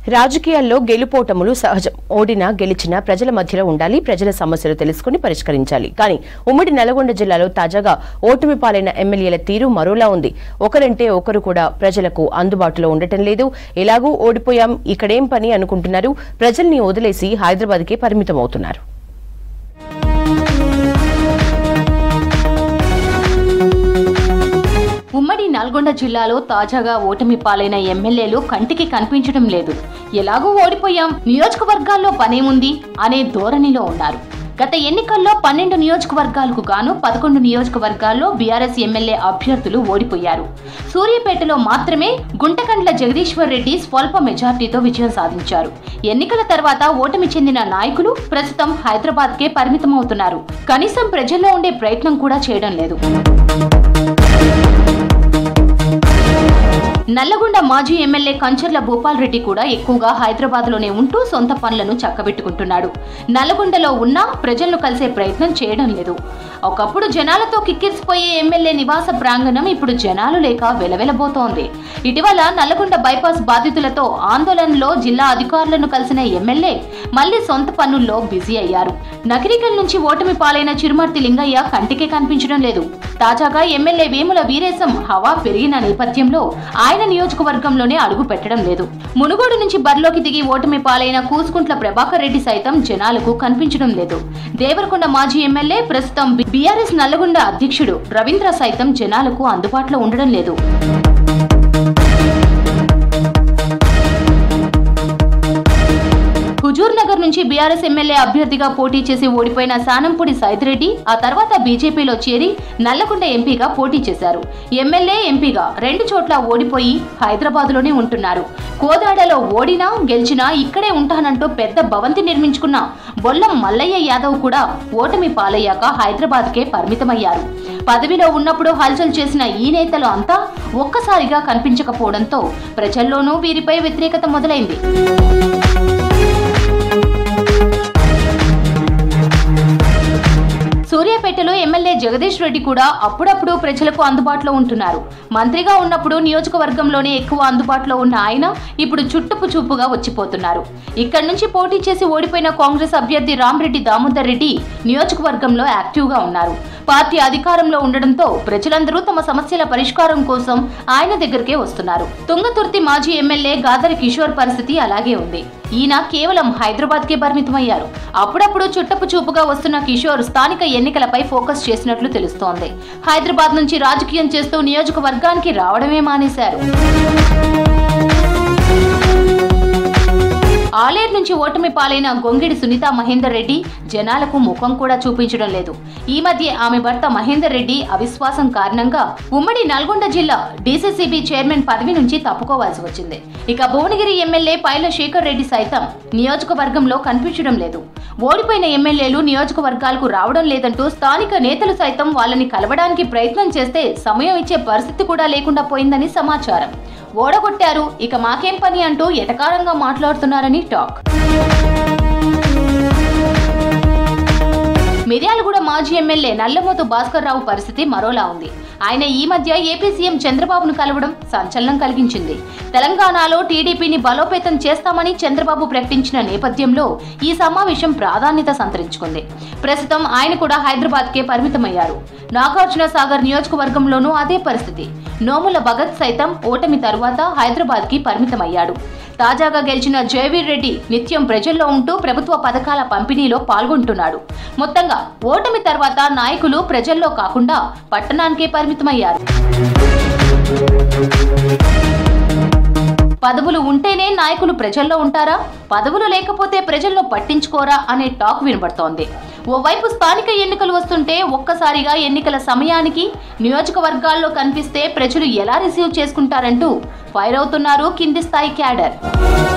రాజకీయాల్లో గెలుపోటములు సహజం ఓడినా గెలిచినా ప్రజల మధ్యలో ఉండాలి ప్రజల సమస్యలు తెలుసుకుని పరిష్కరించాలి కానీ ఉమ్మడి నల్గొండ జిల్లాలో తాజాగా ఓటమి పాలైన ఎమ్మెల్యేల తీరు మరోలా ఉంది ఒకరంటే ఒకరు కూడా ప్రజలకు అందుబాటులో ఉండటం లేదు ఎలాగూ ఓడిపోయాం ఇక్కడేం పని అనుకుంటున్నారు ప్రజల్ని వదిలేసి హైదరాబాద్కే పరిమితమవుతున్నారు ఉమ్మడి నల్గొండ జిల్లాలో తాజాగా ఓటమి పాలైన ఎమ్మెల్యేలు కంటికి కనిపించడం లేదు ఎలాగూ ఓడిపోయాం నియోజకవర్గాల్లో పనేముంది అనే ధోరణిలో ఉన్నారు గత ఎన్నికల్లో పన్నెండు నియోజకవర్గాలకు గాను పదకొండు నియోజకవర్గాల్లో బీఆర్ఎస్ ఎమ్మెల్యే అభ్యర్థులు ఓడిపోయారు సూర్యాపేటలో మాత్రమే గుంటకండ్ల జగదీశ్వర్ రెడ్డి స్వల్ప మెజార్టీతో విజయం సాధించారు ఎన్నికల తర్వాత ఓటమి చెందిన నాయకులు ప్రస్తుతం హైదరాబాద్కే పరిమితమవుతున్నారు కనీసం ప్రజల్లో ఉండే ప్రయత్నం కూడా చేయడం లేదు నల్లగొండ మాజీ ఎమ్మెల్యే కంచర్ల భూపాల్ రెడ్డి కూడా ఎక్కువగా హైదరాబాద్ లోనే ఉంటూ సొంత పనులను చక్కబెట్టుకుంటున్నాడు నల్లగొండలో ఉన్నా ప్రజలను కలిసే ప్రయత్నం చేయడం లేదు ఒకప్పుడు జనాలతో కిక్కిరిసిపోయే ఎమ్మెల్యే నివాస ప్రాంగణం ఇప్పుడు జనాలు లేక వెలవెలబోతోంది ఇటీవల నల్లగొండ బైపాస్ బాధితులతో ఆందోళనలో జిల్లా అధికారులను కలిసిన ఎమ్మెల్యే మళ్లీ సొంత పనుల్లో బిజీ అయ్యారు నకిరికల్ నుంచి ఓటమి పాలైన చిరుమర్తి లింగయ్య కంటికే కనిపించడం లేదు తాజాగా ఎమ్మెల్యే వేముల వీరేశం హవా పెరిగిన నేపథ్యంలో ఆయన నియోజకవర్గంలోనే అడుగు పెట్టడం లేదు మునుగోడు నుంచి బరిలోకి దిగి ఓటమి పాలైన కూసుకుంట్ల ప్రభాకర్ రెడ్డి సైతం జనాలకు కనిపించడం లేదు దేవరకొండ మాజీ ఎమ్మెల్యే ప్రస్తుతం బీఆర్ఎస్ నల్లగొండ అధ్యక్షుడు రవీంద్ర సైతం జనాలకు అందుబాటులో ఉండడం లేదు హుజూర్ నగర్ నుంచి బీఆర్ఎస్ ఎమ్మెల్యే అభ్యర్థిగా పోటీ చేసి ఓడిపోయిన సానంపూడి సైదిరెడ్డి ఆ తర్వాత బీజేపీలో చేరి నల్లగొండ ఎంపీగా పోటీ చేశారు ఎమ్మెల్యే ఎంపీగా రెండు చోట్ల ఓడిపోయి హైదరాబాద్లోనే ఉంటున్నారు కోదాడలో ఓడినా గెలిచినా ఇక్కడే ఉంటానంటూ పెద్ద భవంతి నిర్మించుకున్న బొల్లం మల్లయ్య యాదవ్ కూడా ఓటమి పాలయ్యాక హైదరాబాద్కే పరిమితమయ్యారు పదవిలో ఉన్నప్పుడు హల్చల్ చేసిన ఈ నేతలు అంతా ఒక్కసారిగా కనిపించకపోవడంతో ప్రజల్లోనూ వీరిపై వ్యతిరేకత మొదలైంది సూర్యాపేటలో ఎమ్మెల్యే జగదీష్ రెడ్డి కూడా అప్పుడప్పుడు ప్రజలకు అందుబాటులో ఉంటున్నారు మంత్రిగా ఉన్నప్పుడు నియోజకవర్గంలోనే ఎక్కువ అందుబాటులో ఉన్న ఆయన ఇప్పుడు చుట్టుపు చూపుగా వచ్చిపోతున్నారు ఇక్కడి నుంచి పోటీ చేసి ఓడిపోయిన కాంగ్రెస్ అభ్యర్థి రామరెడ్డి దామోదర్ రెడ్డి నియోజకవర్గంలో యాక్టివ్గా ఉన్నారు పార్టీ అధికారంలో ఉండడంతో ప్రజలందరూ తమ సమస్యల పరిష్కారం కోసం ఆయన దగ్గరికే వస్తున్నారు తుంగతుర్తి మాజీ ఎమ్మెల్యే గాదరి కిషోర్ పరిస్థితి అలాగే ఉంది ఈయన కేవలం హైదరాబాద్ కే పరిమితమయ్యారు అప్పుడప్పుడు చుట్టపు చూపుగా వస్తున్న కిషోర్ స్థానిక ఎన్నికలపై ఫోకస్ చేసినట్లు తెలుస్తోంది హైదరాబాద్ నుంచి రాజకీయం చేస్తూ నియోజకవర్గానికి రావడమే మానేశారు ఆలేరు నుంచి ఓటమి పాలైన గొంగిడి సునీత మహేందర్ రెడ్డి జనాలకు ముఖం కూడా చూపించడం లేదు ఈ మధ్య ఆమె భర్త మహేందర్ రెడ్డి అవిశ్వాసం కారణంగా ఉమ్మడి నల్గొండ జిల్లా డీసీసీబీ చైర్మన్ పదవి నుంచి తప్పుకోవాల్సి వచ్చింది ఇక భువనగిరి ఎమ్మెల్యే పైల శేఖర్ రెడ్డి సైతం నియోజకవర్గంలో కనిపించడం లేదు ఓడిపోయిన ఎమ్మెల్యేలు నియోజకవర్గాలకు రావడం లేదంటూ స్థానిక నేతలు సైతం వాళ్ళని కలవడానికి ప్రయత్నం చేస్తే సమయం ఇచ్చే పరిస్థితి కూడా లేకుండా పోయిందని సమాచారం ఓడగొట్టారు ఇక మాకేం పని అంటూ ఎటకారంగా మాట్లాడుతున్నారని టాక్ మిర్యాలగూడ మాజీ ఎమ్మెల్యే నల్లమోతు భాస్కర్ రావు పరిస్థితి మరోలా ఉంది ఆయన ఈ మధ్య ఏపీ సీఎం చంద్రబాబును కలవడం సంచలనం కలిగించింది తెలంగాణలో టీడీపీని బలోపేతం చేస్తామని చంద్రబాబు ప్రకటించిన నేపథ్యంలో ఈ సమావేశం ప్రాధాన్యత సంతరించుకుంది ప్రస్తుతం ఆయన కూడా హైదరాబాద్కే పరిమితమయ్యారు నాగార్జున సాగర్ నియోజకవర్గంలోనూ అదే పరిస్థితి నోముల భగత్ సైతం ఓటమి తరువాత హైదరాబాద్కి పరిమితమయ్యాడు తాజాగా గెలిచిన జయవీర్ రెడ్డి నిత్యం ప్రజల్లో ఉంటూ ప్రభుత్వ పథకాల పంపిణీలో పాల్గొంటున్నాడు మొత్తంగా ఓటమి తర్వాత నాయకులు ప్రజల్లో కాకుండా పట్టణానికే పరిమితమయ్యారు పదవులు ఉంటేనే నాయకులు ప్రజల్లో ఉంటారా పదవులు లేకపోతే ప్రజల్లో పట్టించుకోరా అనే టాక్ వినబడుతోంది ఓవైపు స్థానిక ఎన్నికలు వస్తుంటే ఒక్కసారిగా ఎన్నికల సమయానికి నియోజకవర్గాల్లో కనిపిస్తే ప్రజలు ఎలా రిసీవ్ చేసుకుంటారంటూ ఫైర్ అవుతున్నారు కింది స్థాయి క్యాడర్